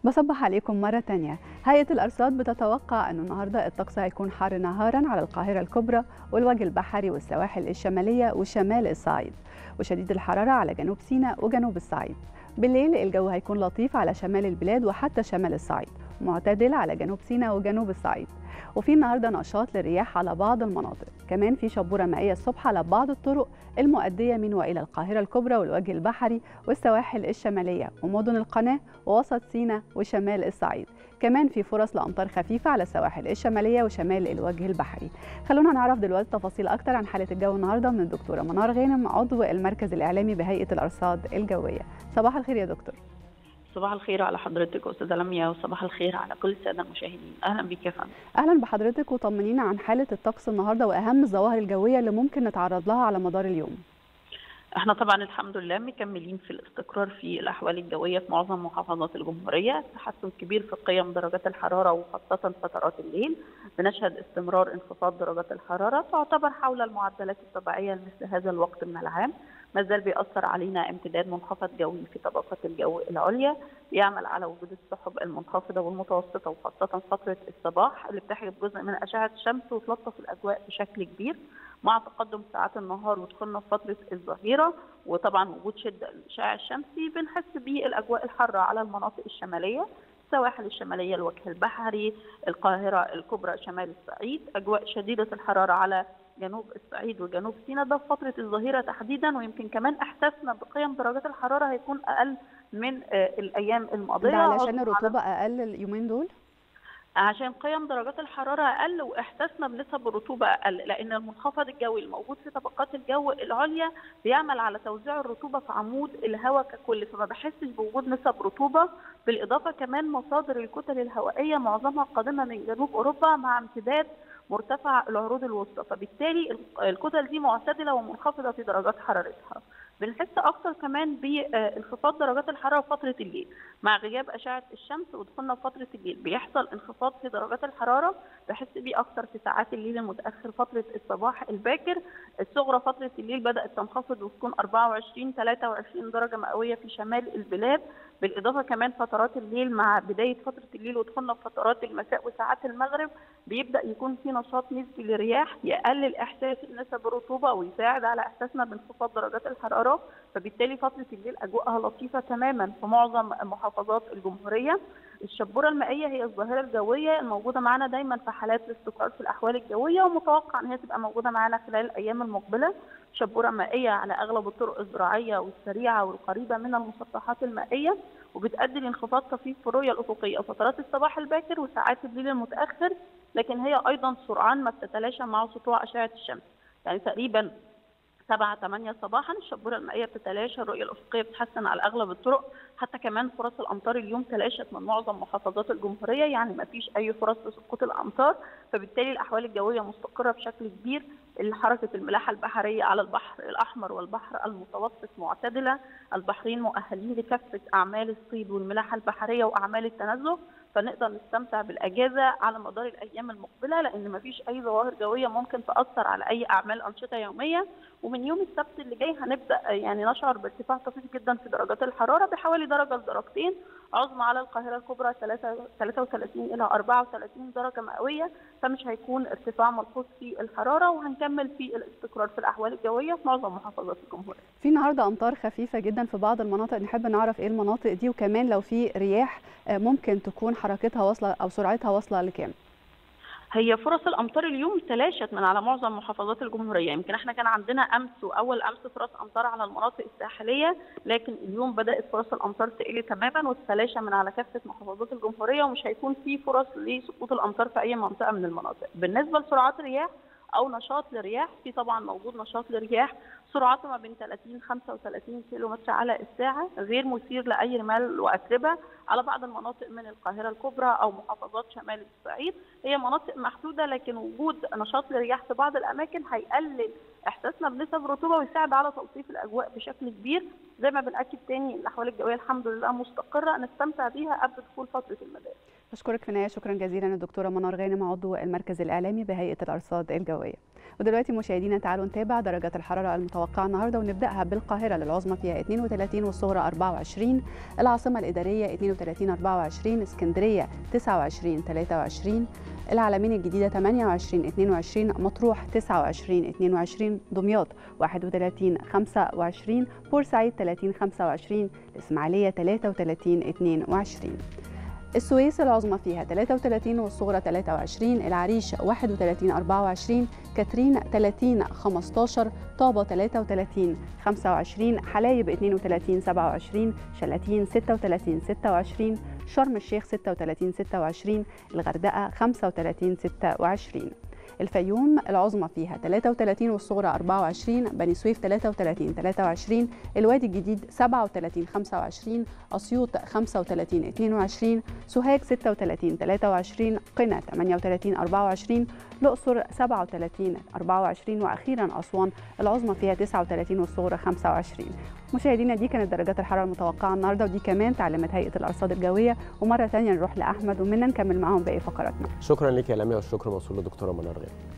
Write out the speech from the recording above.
بصبح عليكم مرة تانية هيئة الأرصاد بتتوقع أن النهاردة الطقس هيكون حار نهارا على القاهرة الكبرى والوجه البحري والسواحل الشمالية وشمال الصعيد وشديد الحرارة على جنوب سيناء وجنوب الصعيد بالليل الجو هيكون لطيف على شمال البلاد وحتى شمال الصعيد معتدل على جنوب سيناء وجنوب الصعيد وفي النهارده نشاط للرياح على بعض المناطق كمان في شبوره مائيه الصبح على بعض الطرق المؤديه من والى القاهره الكبرى والوجه البحري والسواحل الشماليه ومدن القناه ووسط سيناء وشمال الصعيد كمان في فرص لامطار خفيفه على السواحل الشماليه وشمال الوجه البحري خلونا نعرف دلوقتي تفاصيل اكتر عن حاله الجو النهارده من الدكتوره منار غانم عضو المركز الاعلامي بهيئه الارصاد الجويه صباح الخير يا دكتور صباح الخير على حضرتك استاذه لميا وصباح الخير على كل الساده المشاهدين اهلا بك يا فندم اهلا بحضرتك وطمنينا عن حاله الطقس النهارده واهم الظواهر الجويه اللي ممكن نتعرض لها على مدار اليوم احنا طبعا الحمد لله مكملين في الاستقرار في الاحوال الجويه في معظم محافظات الجمهوريه تحسن كبير في قيم درجات الحراره وخاصه فترات الليل بنشهد استمرار انخفاض درجات الحراره تعتبر حول المعدلات الطبيعيه لمثل هذا الوقت من العام ما زال بيأثر علينا امتداد منخفض جوي في طبقات الجو العليا يعمل على وجود السحب المنخفضه والمتوسطه وخاصه فتره الصباح اللي بتحجب جزء من اشعه الشمس وتلطف الاجواء بشكل كبير مع تقدم ساعات النهار ودخولنا في فتره الظهيره وطبعا وجود شده الاشعاع الشمسي بنحس بالاجواء الحاره على المناطق الشماليه السواحل الشماليه الوجه البحري القاهره الكبرى شمال الصعيد اجواء شديده الحراره على جنوب الصعيد وجنوب سيناء ده في فتره الظهيره تحديدا ويمكن كمان احساسنا بقيم درجات الحراره هيكون اقل من الايام الماضيه ده علشان الرطوبه اقل اليومين دول عشان قيم درجات الحراره اقل واحساسنا بنسب الرطوبه اقل لان المنخفض الجوي الموجود في طبقات الجو العليا بيعمل على توزيع الرطوبه في عمود الهواء ككل فما بحسش بوجود نسب رطوبه بالاضافه كمان مصادر الكتل الهوائيه معظمها قادمه من جنوب اوروبا مع امتداد مرتفع العروض الوسطى فبالتالي الكتل دي معتدله ومنخفضه في درجات حرارتها بنحس اكتر كمان بانخفاض درجات الحراره فتره الليل مع غياب اشعه الشمس ودخولنا في فتره الليل بيحصل انخفاض في درجات الحراره بحس بيه اكتر في ساعات الليل المتاخر فتره الصباح الباكر الصغرى فتره الليل بدات تنخفض وتكون 24 23 درجه مئويه في شمال البلاد بالاضافه كمان فترات الليل مع بدايه فتره الليل ودخولنا في فترات المساء وساعات المغرب بيبدا يكون في نشاط نسبي للرياح يقلل احساس نسب الرطوبه ويساعد على احساسنا بانخفاض درجات الحراره فبالتالي فتره الليل اجواءها لطيفه تماما في معظم محافظات الجمهوريه الشبوره المائيه هي الظاهره الجويه الموجوده معنا دايما في حالات الاستقرار في الاحوال الجويه ومتوقع ان هي تبقى موجوده معنا خلال الايام المقبله شبوره مائيه على اغلب الطرق الزراعيه والسريعه والقريبه من المسطحات المائيه وبتؤدي لانخفاض طفيف في الرؤيه الافقيه فترات الصباح الباكر وساعات الليل المتاخر لكن هي ايضا سرعان ما بتتلاشى مع سطوع اشعه الشمس يعني تقريبا 7 8 صباحا الشبوره المائيه بتتلاشى الرؤيه الافقيه بتتحسن على اغلب الطرق حتى كمان فرص الامطار اليوم تلاشت من معظم محافظات الجمهوريه يعني ما فيش اي فرص لسقوط الامطار فبالتالي الاحوال الجويه مستقره بشكل كبير حركه الملاحه البحريه على البحر الاحمر والبحر المتوسط معتدله البحرين مؤهلين لكافه اعمال الصيد والملاحه البحريه واعمال التنزه فنقدر نستمتع بالاجازه على مدار الايام المقبله لان ما فيش اي ظواهر جويه ممكن تاثر على اي اعمال انشطه يوميه ومن يوم السبت اللي جاي هنبدا يعني نشعر بارتفاع طفيف جدا في درجات الحراره بحوالي درجه لدرجتين عظمى على القاهره الكبرى 33 الى 34 درجه مئويه فمش هيكون ارتفاع ملحوظ في الحراره وهنكمل في الاستقرار في الاحوال الجويه في معظم محافظات الجمهوريه. في النهارده امطار خفيفه جدا في بعض المناطق نحب نعرف ايه المناطق دي وكمان لو في رياح ممكن تكون حركتها واصله او سرعتها واصله لكام؟ هي فرص الامطار اليوم تلاشت من على معظم محافظات الجمهوريه يمكن احنا كان عندنا امس واول امس فرص امطار على المناطق الساحليه لكن اليوم بدات فرص الامطار تقل تماما وتتلاشى من على كافه محافظات الجمهوريه ومش هيكون في فرص لسقوط الامطار في اي منطقه من المناطق بالنسبه لسرعات الرياح او نشاط للرياح في طبعا موجود نشاط للرياح سرعته ما بين 30 35 كيلو متر على الساعه غير مثير لاي رمال واتربه على بعض المناطق من القاهره الكبرى او محافظات شمال الصعيد هي مناطق محدوده لكن وجود نشاط للرياح في بعض الاماكن هيقلل احساسنا بنسب الرطوبه ويساعد على تلطيف الاجواء بشكل كبير زي ما بناكد تاني الاحوال الجويه الحمد لله مستقره نستمتع بيها قبل دخول فتره المدارس بشكرك في النهايه شكرا جزيلا الدكتوره منار غانم عضو المركز الاعلامي بهيئه الارصاد الجويه ودلوقتي مشاهدينا تعالوا نتابع درجات الحراره المتوقعه النهارده ونبداها بالقاهره للعظمى فيها 32 والصغرى 24 العاصمه الاداريه 32 24 اسكندريه 29 23 العلمين الجديده 28 22 مطروح 29 22 دمياط 31 25 بورسعيد 30 25 الاسماعيليه 33 22 السويس العظمى فيها 33 والصغرى 23 العريش 31 24 كاترين 30 15 طابة 33 25 حلايب 32 27 شلاتين 36 26 شرم الشيخ 36 26 الغردقة 35 26 الفيوم العظمى فيها 33 والصغرى 24 بني سويف 33 23 الوادي الجديد 37 25 اسيوط 35 22 سوهاج 36 23 قنا 38 24 الاقصر 37 24 واخيرا اسوان العظمى فيها 39 والصغرى 25 مشاهدينا دي كانت درجات الحراره المتوقعه النهارده ودي كمان تعليمات هيئه الارصاد الجويه ومره ثانيه نروح لاحمد ومنا نكمل معاهم باقي فقراتنا شكرا لك يا لميا والشكر موصول لدكتوره منار غانم